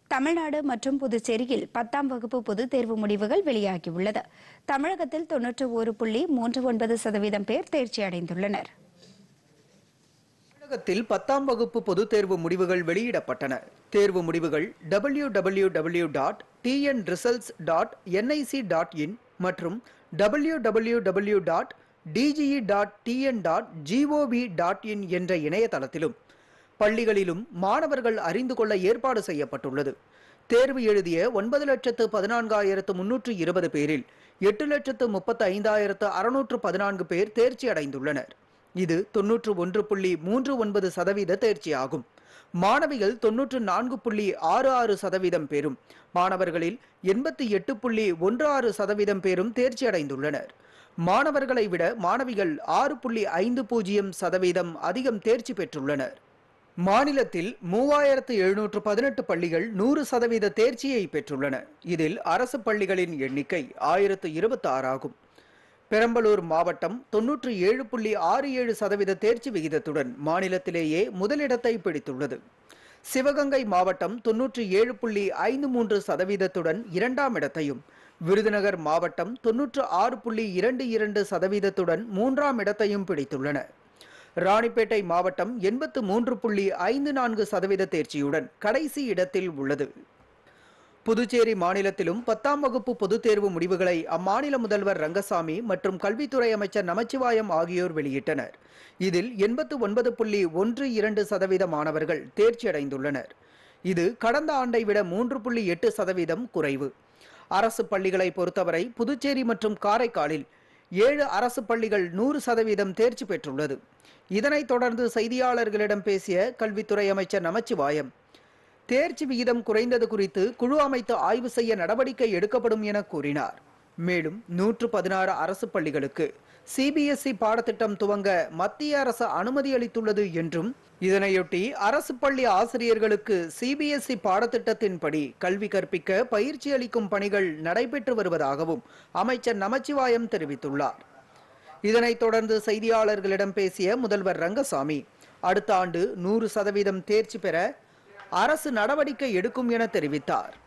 தமிழ்நாடு மற்றும் புதுச்சேரியில் பத்தாம் வகுப்பு பொதுத் தேர்வு முடிவுகள் வெளியாகியுள்ளது தமிழகத்தில் தொன்னூற்று ஒரு புள்ளி மூன்று ஒன்பது சதவீதம் பேர் தேர்ச்சி அடைந்துள்ளனர் தமிழகத்தில் பத்தாம் வகுப்பு பொதுத் தேர்வு முடிவுகள் வெளியிடப்பட்டன தேர்வு முடிவுகள் W W W dot TN results dot NIC dot in மற்றும் W W W dot DGE dot TN dot GOV dot in என்ற இணையதளத்திலும் பள்ளிகளிலும் மாணவர்கள் அறிந்து கொள்ள ஏற்பாடு செய்யப்பட்டுள்ளது தேர்வு எழுதிய ஒன்பது லட்சத்து பதினான்காயிரத்து முன்னூற்று இருபது பேரில் எட்டு லட்சத்து முப்பத்து ஐந்தாயிரத்து அறுநூற்று பதினான்கு பேர் தேர்ச்சி அடைந்துள்ளனர் இது தொன்னூற்று ஒன்று புள்ளி மூன்று ஒன்பது சதவீத தேர்ச்சியாகும் மாணவிகள் தொன்னூற்று நான்கு புள்ளி ஆறு ஆறு சதவீதம் பேரும் மாணவர்களில் எண்பத்தி எட்டு புள்ளி ஒன்று ஆறு சதவீதம் பேரும் தேர்ச்சி அடைந்துள்ளனர் மாணவர்களை விட மாணவிகள் ஆறு புள்ளி ஐந்து பூஜ்ஜியம் சதவீதம் அதிகம் தேர்ச்சி பெற்றுள்ளனர் மாநிலத்தில் மூவாயிரத்து எழுநூற்று பதினெட்டு பள்ளிகள் நூறு சதவீத தேர்ச்சியை பெற்றுள்ளன இதில் அரசு பள்ளிகளின் எண்ணிக்கை ஆயிரத்து இருபத்தி ஆறாகும் பெரம்பலூர் மாவட்டம் தொன்னூற்று ஏழு புள்ளி ஆறு ஏழு சதவீத தேர்ச்சி விகிதத்துடன் மாநிலத்திலேயே முதலிடத்தை பிடித்துள்ளது சிவகங்கை மாவட்டம் தொன்னூற்று ஏழு புள்ளி ஐந்து மூன்று சதவீதத்துடன் இரண்டாம் இடத்தையும் விருதுநகர் மாவட்டம் தொன்னூற்று ஆறு புள்ளி இரண்டு இரண்டு சதவீதத்துடன் மூன்றாம் இடத்தையும் பிடித்துள்ளன ராணிப்பேட்டை மாவட்டம் எண்பத்து மூன்று புள்ளி ஐந்து நான்கு சதவீத தேர்ச்சியுடன் கடைசி இடத்தில் உள்ளது புதுச்சேரி மாநிலத்திலும் பத்தாம் வகுப்பு பொதுத் தேர்வு முடிவுகளை அம்மாநில முதல்வர் ரங்கசாமி மற்றும் கல்வித்துறை அமைச்சர் நமச்சிவாயம் ஆகியோர் வெளியிட்டனர் இதில் எண்பத்து ஒன்பது புள்ளி ஒன்று இரண்டு சதவீத மாணவர்கள் தேர்ச்சி அடைந்துள்ளனர் இது கடந்த ஆண்டை விட மூன்று புள்ளி எட்டு சதவீதம் குறைவு அரசு பள்ளிகளை பொறுத்தவரை புதுச்சேரி மற்றும் காரைக்காலில் ஏழு அரசு பள்ளிகள் நூறு சதவீதம் தேர்ச்சி பெற்றுள்ளது இதனைத் தொடர்ந்து செய்தியாளர்களிடம் பேசிய கல்வித்துறை அமைச்சர் நமச்சிவாயம் தேர்ச்சி விகிதம் குறைந்தது குறித்து குழு அமைத்து ஆய்வு செய்ய நடவடிக்கை எடுக்கப்படும் என கூறினார் மேலும் நூற்று பதினாறு அரசு பள்ளிகளுக்கு சிபிஎஸ்இ பாடத்திட்டம் துவங்க மத்திய அரசு அனுமதி அளித்துள்ளது என்றும் இதனையொட்டி அரசு பள்ளி ஆசிரியர்களுக்கு சிபிஎஸ்இ பாடத்திட்டத்தின்படி கல்வி கற்பிக்க பயிற்சி அளிக்கும் பணிகள் நடைபெற்று வருவதாகவும் அமைச்சர் நமச்சிவாயம் தெரிவித்துள்ளார் இதனைத் தொடர்ந்து செய்தியாளர்களிடம் பேசிய முதல்வர் ரங்கசாமி அடுத்த ஆண்டு நூறு சதவீதம் தேர்ச்சி பெற அரசு நடவடிக்கை எடுக்கும் என தெரிவித்தார்